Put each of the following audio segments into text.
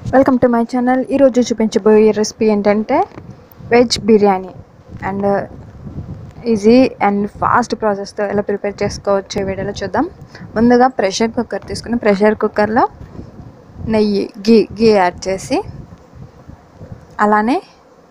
welcome to my channel ఈరోజు చూపించబోయే recipe ఏంటంటే veg biryani and easy and fast ప్రాసెస్తో ఎలా ప్రిపేర్ చేసుకోవచ్చు ఈ వీడియోలో చూద్దాం ముందుగా ప్రెషర్ కుక్కర్ తీసుకుని ప్రెషర్ కుక్కర్లో నెయ్యి గీ గీ యాడ్ చేసి అలానే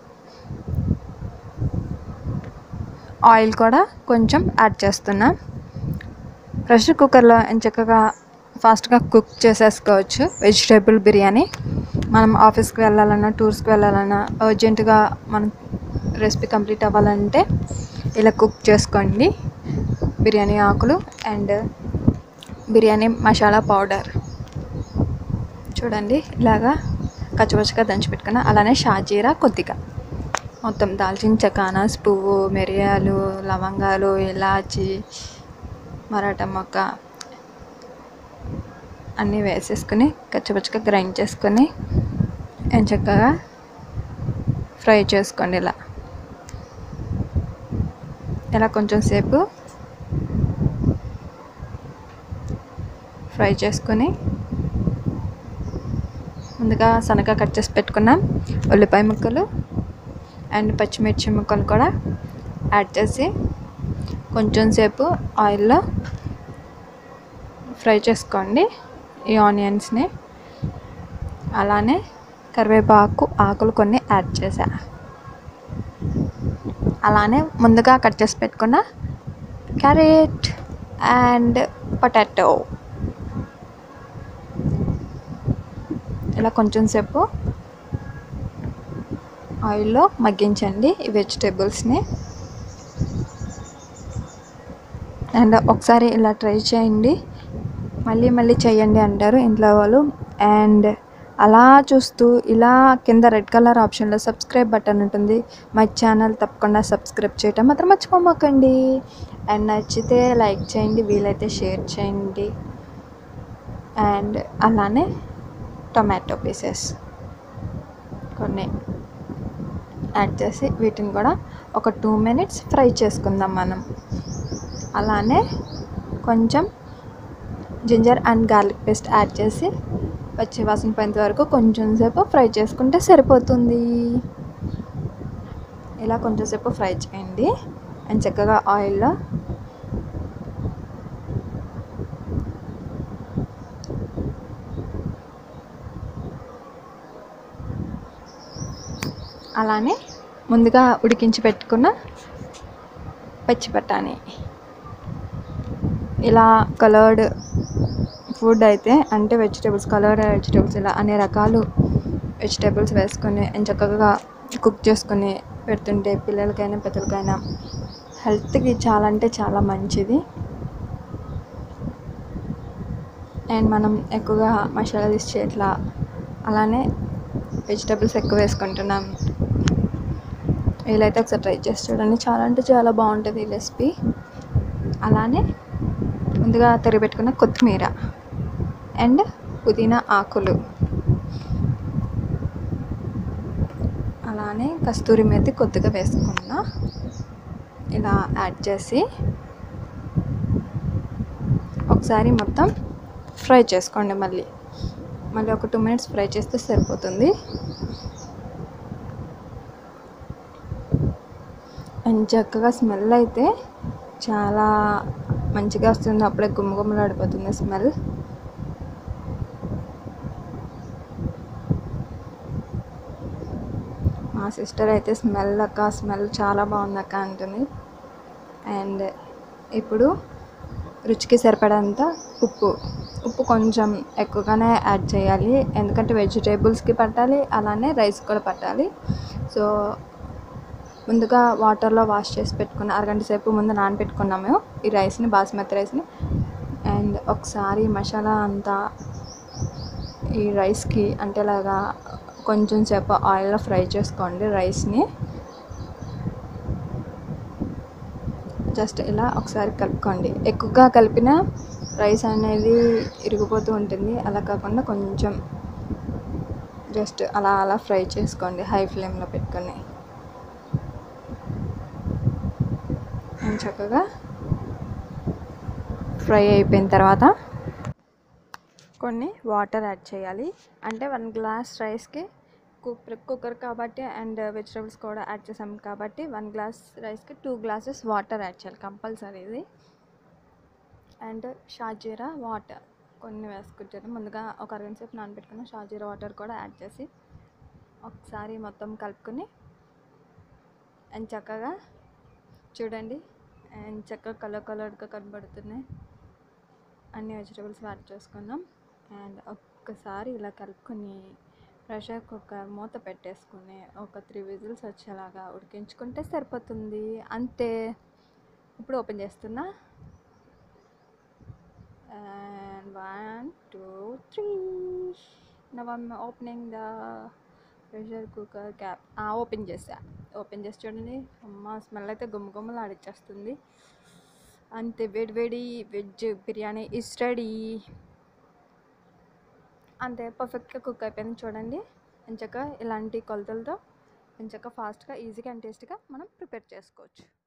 ఆయిల్ కూడా కొంచెం యాడ్ చేస్తున్నా ప్రెషర్ కుక్కర్లో చక్కగా ఫాస్ట్గా కుక్ చేసేసుకోవచ్చు వెజిటేబుల్ బిర్యానీ మనం ఆఫీస్కి వెళ్ళాలన్నా టూర్స్కి వెళ్ళాలన్నా అర్జెంటుగా మనం రెసిపీ కంప్లీట్ అవ్వాలంటే ఇలా కుక్ చేసుకోండి బిర్యానీ ఆకులు అండ్ బిర్యానీ మసాలా పౌడర్ చూడండి ఇలాగా కచ్చపచ్చగా దంచి పెట్టుకున్న అలానే షాజీరా కొద్దిగా మొత్తం దాల్చిన చెక్క అనాస్ పువ్వు మిరియాలు లవంగాలు ఇలాచి మరాఠా మొక్క అన్నీ వేసేసుకుని కచ్చపచ్చగా గ్రైండ్ చేసుకొని చక్కగా ఫ్రై చేసుకోండి ఇలా ఇలా కొంచెం సేపు ఫ్రై చేసుకొని ముందుగా సన్నగా కట్ చేసి పెట్టుకున్నాం ఉల్లిపాయ ముక్కలు అండ్ పచ్చిమిర్చి ముక్కలు కూడా యాడ్ చేసి కొంచెం సేపు ఆయిల్లో ఫ్రై చేసుకోండి ఈ ఆనియన్స్ని అలానే కరివేపాకు ఆకులు కొన్ని యాడ్ చేసా అలానే ముందుగా కట్ చేసి పెట్టుకున్న క్యారెట్ అండ్ పొటాటో ఇలా కొంచెం సేపు ఆయిల్లో మగ్గించండి ఈ వెజిటేబుల్స్ని అండ్ ఒకసారి ఇలా ట్రై చేయండి మళ్ళీ మళ్ళీ చేయండి అంటారు ఇంట్లో వాళ్ళు అండ్ అలా చూస్తూ ఇలా కింద రెడ్ కలర్ ఆప్షన్లో సబ్స్క్రైబ్ బటన్ ఉంటుంది మా ఛానల్ తప్పకుండా సబ్స్క్రైబ్ చేయటం మాత్రం మర్చిపోమాకండి అండ్ నచ్చితే లైక్ చేయండి వీలైతే షేర్ చేయండి అండ్ అలానే టొమాటో పీసెస్ కొన్ని యాడ్ చేసి వీటిని కూడా ఒక టూ మినిట్స్ ఫ్రై చేసుకుందాం మనం అలానే కొంచెం ginger and garlic paste add చేసి పచ్చి వాసన పోయేంత వరకు కొంచెం సేపు ఫ్రై చేసుకుంటే సరిపోతుంది ఇలా కొంచెం సేపు ఫ్రై చేయండి అండ్ చక్కగా ఆయిల్లో అలానే ముందుగా ఉడికించి పెట్టుకున్న పచ్చి బఠానీ ఇలా కలర్డ్ ఫుడ్ అయితే అంటే వెజిటేబుల్స్ కలర్డ్ వెజిటేబుల్స్ ఇలా అన్ని రకాలు వెజిటేబుల్స్ వేసుకొని చక్కగా కుక్ చేసుకొని పెడుతుంటే పిల్లలకైనా పెద్దలకైనా హెల్త్కి చాలా అంటే చాలా మంచిది అండ్ మనం ఎక్కువగా మసాలా తీసి ఇట్లా అలానే వెజిటేబుల్స్ ఎక్కువ వేసుకుంటున్నాం వీలైతే ఒకసారి ట్రై చేసి చూడండి చాలా అంటే చాలా బాగుంటుంది ఈ రెసిపీ అలానే ముందుగా తరిగి పెట్టుకున్న కొత్తిమీర అండ్ పుదీనా ఆకులు అలానే కస్తూరి మెతి కొద్దిగా వేసుకున్న ఇలా యాడ్ చేసి ఒకసారి మొత్తం ఫ్రై చేసుకోండి మళ్ళీ మళ్ళీ ఒక టూ మినిట్స్ ఫ్రై చేస్తే సరిపోతుంది అండ్ చక్కగా స్మెల్ అయితే చాలా మంచిగా వస్తుంది అప్పుడే గుమ్మగుమ్మలాడిపోతుంది స్మెల్ మా సిస్టర్ అయితే స్మెల్ అక్క స్మెల్ చాలా బాగుంది అక్క అంటుంది అండ్ ఇప్పుడు రుచికి సరిపడంత ఉప్పు ఉప్పు కొంచెం ఎక్కువగానే యాడ్ చేయాలి ఎందుకంటే వెజిటేబుల్స్కి పట్టాలి అలానే రైస్ కూడా పట్టాలి సో ముందుగా వాటర్లో వాష్ చేసి పెట్టుకున్న అరగంట సేపు ముందు నానబెట్టుకున్నాము ఈ రైస్ని బాస్మతి రైస్ని అండ్ ఒకసారి మసాలా అంతా ఈ రైస్కి అంటే ఇలాగా కొంచెం సేపు ఆయిల్లో ఫ్రై చేసుకోండి రైస్ని జస్ట్ ఇలా ఒకసారి కలుపుకోండి ఎక్కువగా కలిపిన రైస్ అనేది ఇరిగిపోతూ ఉంటుంది అలా కాకుండా కొంచెం జస్ట్ అలా అలా ఫ్రై చేసుకోండి హై ఫ్లేమ్లో పెట్టుకొని చక్కగా ఫ్రై అయిపోయిన తర్వాత కొన్ని వాటర్ యాడ్ చేయాలి అంటే వన్ గ్లాస్ రైస్కి కుక్కర్ కుక్కర్ కాబట్టి అండ్ వెజిటబుల్స్ కూడా యాడ్ చేసాం కాబట్టి వన్ గ్లాస్ రైస్కి టూ గ్లాసెస్ వాటర్ యాడ్ చేయాలి కంపల్సరీ ఇది అండ్ షాజీరా వాటర్ కొన్ని వేసుకుంటాను ముందుగా ఒక అరగంట సేపు నానబెట్టుకున్న షాజీరా వాటర్ కూడా యాడ్ చేసి ఒకసారి మొత్తం కలుపుకొని అండ్ చక్కగా చూడండి అండ్ చక్కగా కలర్ కలర్గా కనబడుతున్నాయి అన్ని వెజిటబుల్స్ యాడ్ చేసుకుందాం అండ్ ఒక్కసారి ఇలా కలుపుకొని ప్రెషర్ కుక్కర్ మూత పెట్టేసుకుని ఒక త్రీ విజిల్స్ వచ్చేలాగా ఉడికించుకుంటే సరిపోతుంది అంతే ఇప్పుడు ఓపెన్ చేస్తున్నా and one two three now I'm opening the pressure cooker cap open చేసా ఓపెన్ చేసి చూడండి అమ్మ స్మెల్ అయితే గుమ్మ గుమ్మలు ఆడిచ్చేస్తుంది అంతే వేడి వేడి వెజ్ బిర్యానీ ఇస్ రెడీ అంతే పర్ఫెక్ట్గా కుక్ అయిపోయింది చూడండి ఎంచక్క ఇలాంటి కొలతలతో ఎంచక్క ఫాస్ట్గా ఈజీగా అండ్ టేస్ట్గా మనం ప్రిపేర్ చేసుకోవచ్చు